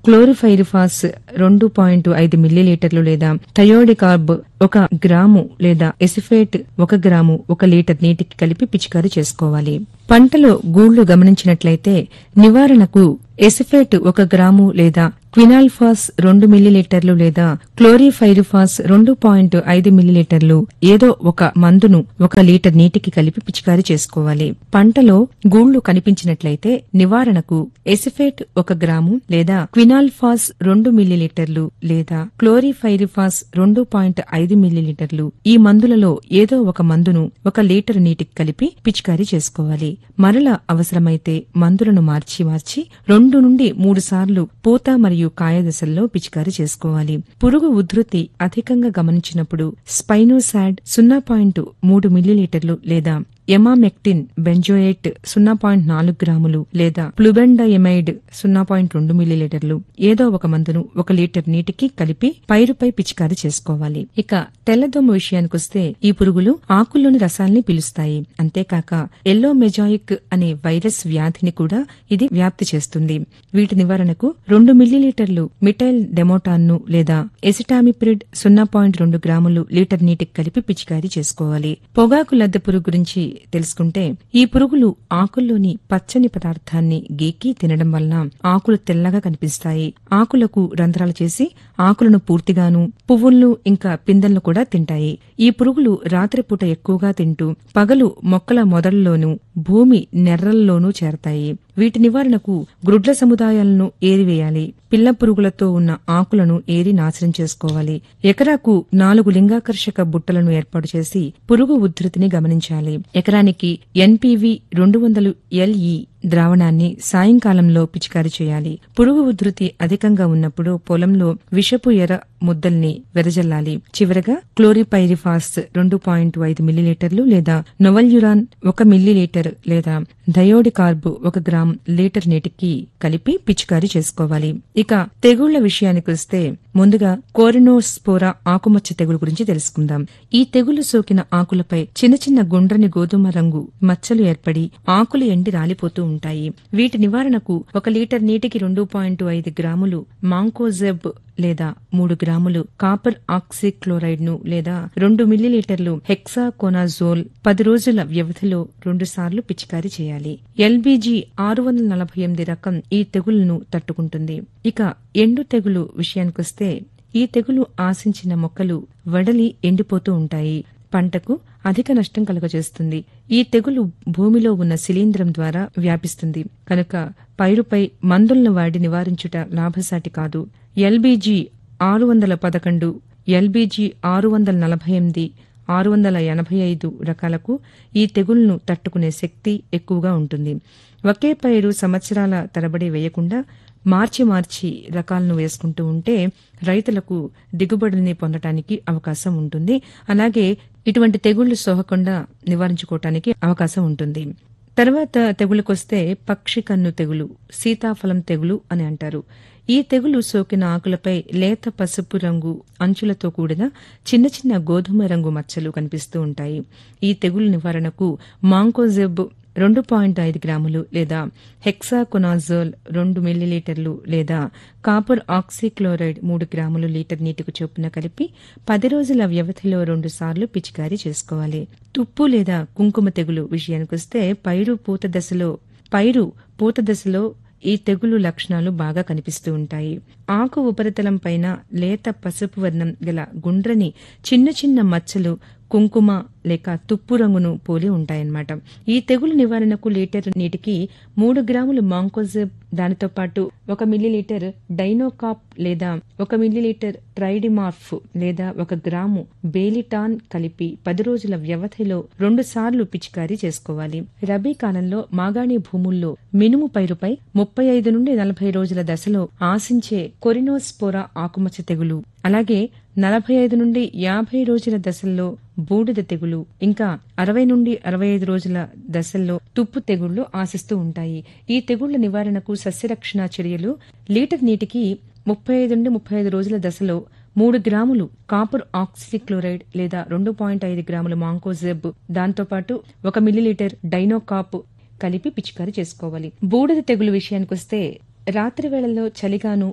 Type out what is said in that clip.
chlorpyrifos రెండు point ఐదు మిల్లీలీటర్లు లేదా థయోడికార్బ్ ఒక గ్రాము లేదా ఎసిఫేట్ ఒక గ్రాము ఒక లీటర్ నీటికి కలిపి పిచికారీ చేసుకోవాలి పంటలో గూళ్లు గమనించినట్లయితే నివారణకు ఎసిఫేట్ ఒక గ్రాము లేదా క్వినాల్ఫాస్ రెండు మిల్లీలీటర్లు లేదా క్లోరిఫైరిఫాస్ రెండు పాయింట్ ఐదు మిల్లీలీటర్లు ఏదో ఒక మందును ఒక లీటర్ నీటికి కలిపి పిచికారీ చేసుకోవాలి పంటలో గూళ్లు కనిపించినట్లయితే నివారణకు ఎసిఫేట్ ఒక గ్రాము లేదా క్వినాల్ఫాస్ రెండు మిల్లీలీటర్లు లేదా క్లోరిఫైరిఫాస్ రెండు పాయింట్ ఐదు మిల్లీలీటర్లు ఈ మందులలో ఏదో ఒక మందును ఒక లీటర్ నీటికి కలిపి పిచికారీ చేసుకోవాలి మరల అవసరమైతే మందులను మార్చి మార్చి రెండు నుండి మూడు సార్లు పూత మరియు కాయ దశల్లో పిచికారీ చేసుకోవాలి పురుగు ఉధృతి అధికంగా గమనించినప్పుడు స్పైనోసాడ్ సున్నా పాయింట్ మూడు మిల్లీలీటర్లు లేదా ఎమామెక్టిన్ బెంజోయేట్ సున్నా పాయింట్ నాలుగు గ్రాములు లేదా ప్లుబెండయమైడ్ సున్నా పాయింట్ రెండు మిల్లీలీటర్లు ఏదో ఒక మందును ఒక లీటర్ నీటికి కలిపి పైరుపై పిచికారీ చేసుకోవాలి ఇక తెల్లదోమ విషయానికొస్తే ఈ పురుగులు ఆకుల్లోని రసాల్ని పీలుస్తాయి అంతేకాక ఎల్లో మెజాయిక్ అనే వైరస్ వ్యాధిని కూడా ఇది వ్యాప్తి చేస్తుంది వీటి నివారణకు రెండు మిల్లీలీటర్లు మిటైల్ డెమోటాన్ను లేదా ఎసిటామిప్రిడ్ సున్నా పాయింట్ రెండు గ్రాములు లీటర్ నీటికి కలిపి పిచికారీ చేసుకోవాలి పొగాకు లద్దె పురుగు గురించి తెలుసుకుంటే ఈ పురుగులు ఆకుల్లోని పచ్చని పదార్థాన్ని గీకి తినడం వలన ఆకులు తెల్లగా కనిపిస్తాయి ఆకులకు రంధ్రాలు చేసి ఆకులను పూర్తిగాను పువ్వులను ఇంకా పిందెలను కూడా తింటాయి ఈ పురుగులు రాత్రిపూట ఎక్కువగా తింటూ పగలు మొక్కల మొదళ్లలోనూ భూమి నెర్రల్లోనూ చేరతాయి వీటి నివారణకు గ్రుడ్ల సముదాయాలను ఏరివేయాలి పిల్ల పురుగులతో ఉన్న ఆకులను ఏరి నాశనం చేసుకోవాలి ఎకరాకు నాలుగు లింగాకర్షక బుట్టలను ఏర్పాటు చేసి పురుగు ఉధృతిని గమనించాలి ఎకరానికి ఎన్పివి రెండు వందలు ఎల్ఈ ద్రావణాన్ని సాయంకాలంలో పిచికారీ చేయాలి పురుగు ఉధృతి అధికంగా ఉన్నప్పుడు పొలంలో విషపు ఎర ముద్దల్ని వెదజల్లాలి చివరగా క్లోరిపైరిఫాస్ రెండు పాయింట్ ఐదు మిల్లీలీటర్లు లేదా నొవల్యురాన్ ఒక మిల్లీలీటర్ లేదా థయోడికార్బ్ ఒక గ్రామ్ లీటర్ నీటికి కలిపి పిచికారీ చేసుకోవాలి ఇక తెగుళ్ల విషయానికి వస్తే ముందుగా కోరినోస్పోరా ఆకుమచ్చ తెగులు గురించి తెలుసుకుందాం ఈ తెగులు సోకిన ఆకులపై చిన్న చిన్న గుండ్రని గోధుమ రంగు మచ్చలు ఏర్పడి ఆకులు ఎండి రాలిపోతూ ఉంటాయి వీటి నివారణకు ఒక లీటర్ నీటికి రెండు పాయింట్ ఐదు గ్రాములు మాంకోజెబ్ లేదా మూడు గ్రాములు కాపర్ ఆక్సిక్లోరైడ్ ను లేదా రెండు మిల్లీలీటర్లు హెక్సాకోనాజోల్ పది రోజుల వ్యవధిలో రెండు సార్లు పిచికారీ చేయాలి ఎల్బీజీ ఆరు వందల నలభై ఎనిమిది రకం ఈ తెగుళ్లను తట్టుకుంటుంది ఇక ఎండు తెగులు విషయానికొస్తే ఈ తెగులు ఆశించిన మొక్కలు వడలి ఎండిపోతూ ఉంటాయి పంటకు అధిక నష్టం కలుగజేస్తుంది ఈ తెగులు భూమిలో ఉన్న శిలీంధ్రం ద్వారా వ్యాపిస్తుంది కనుక పైరుపై మందులను వాడి నివారించుట లాభసాటి కాదు ఎల్బీజీ ఆరు వందల పదకొండు ఎల్బీజీ ఆరు వందల నలభై ఎనిమిది ఆరు వందల ఎనభై ఐదు రకాలకు ఈ తెగుళ్లను తట్టుకునే శక్తి ఎక్కువగా ఉంటుంది ఒకే పైరు సంవత్సరాల తరబడి వేయకుండా మార్చి మార్చి రకాలను వేసుకుంటూ ఉంటే రైతులకు దిగుబడుల్ని పొందటానికి అవకాశం ఉంటుంది అలాగే ఇటువంటి తెగుళ్లు సోకకుండా నివారించుకోవటానికి అవకాశం ఉంటుంది తర్వాత తెగులుకొస్తే పక్షి కన్ను తెగులు సీతాఫలం తెగులు అని అంటారు ఈ తెగులు సోకిన ఆకులపై లేత పసుపు రంగు అంచులతో కూడిన చిన్న చిన్న గోధుమ రంగు మచ్చలు కనిపిస్తూ ఉంటాయి ఈ తెగులు నివారణకు మాంకోజెబ్ రెండు పాయింట్ ఐదు గ్రాములు లేదా హెక్సాకొనాజోల్ రెండు మిల్లీలీటర్లు లేదా కాపర్ ఆక్సిక్లోరైడ్ మూడు గ్రాములు లీటర్ నీటికి చొప్పున కలిపి పది రోజుల వ్యవధిలో రెండు సార్లు పిచికారీ చేసుకోవాలి తుప్పు లేదా కుంకుమ తెగులు విషయానికొస్తే పైరు పూత దశలో పైరు పూత దశలో ఈ తెగులు లక్షణాలు బాగా కనిపిస్తూ ఉంటాయి ఆకు ఉపరితలం పైన లేత పసుపు వర్ణం గల గుండ్రని చిన్న చిన్న మచ్చలు కుంకుమ లేక తుప్పు రంగును పోలి ఉంటాయన్నమాట ఈ తెగులు నివారణకు లీటర్ నీటికి మూడు గ్రాములు మాంకోజెబ్ దానితో పాటు ఒక మిల్లీలీటర్ డైనోకాప్ లేదా ఒక మిల్లీలీటర్ ట్రైడిమార్ఫ్ లేదా ఒక గ్రాము బేలిటాన్ కలిపి పది రోజుల వ్యవధిలో రెండు సార్లు పిచికారీ చేసుకోవాలి రబీ కాలంలో మాగాణి భూముల్లో మినుము పైరుపై ముప్పై ఐదు నుండి నలభై రోజుల దశలో ఆశించే కొరినోస్పోరా ఆకుమచ్చ తెగులు అలాగే నలభై ఐదు నుండి యాభై రోజుల దశల్లో బూడిద తెగులు ఇంకా అరవై నుండి అరవై ఐదు రోజుల దశల్లో తుప్పు తెగుళ్లు ఆశిస్తూ ఉంటాయి ఈ తెగుళ్ల నివారణకు సస్యరక్షణ చర్యలు లీటర్ నీటికి ముప్పై ఐదు నుండి ముప్పై ఐదు రోజుల దశలో మూడు గ్రాములు కాపర్ ఆక్సిక్లోరైడ్ లేదా రెండు పాయింట్ ఐదు గ్రాములు మాంకోజెబ్ దాంతోపాటు ఒక మిల్లీలీటర్ డైనోకాప్ కలిపి పిచికారీ చేసుకోవాలి బూడిద తెగులు విషయానికొస్తే రాత్రి వేళల్లో చలిగాను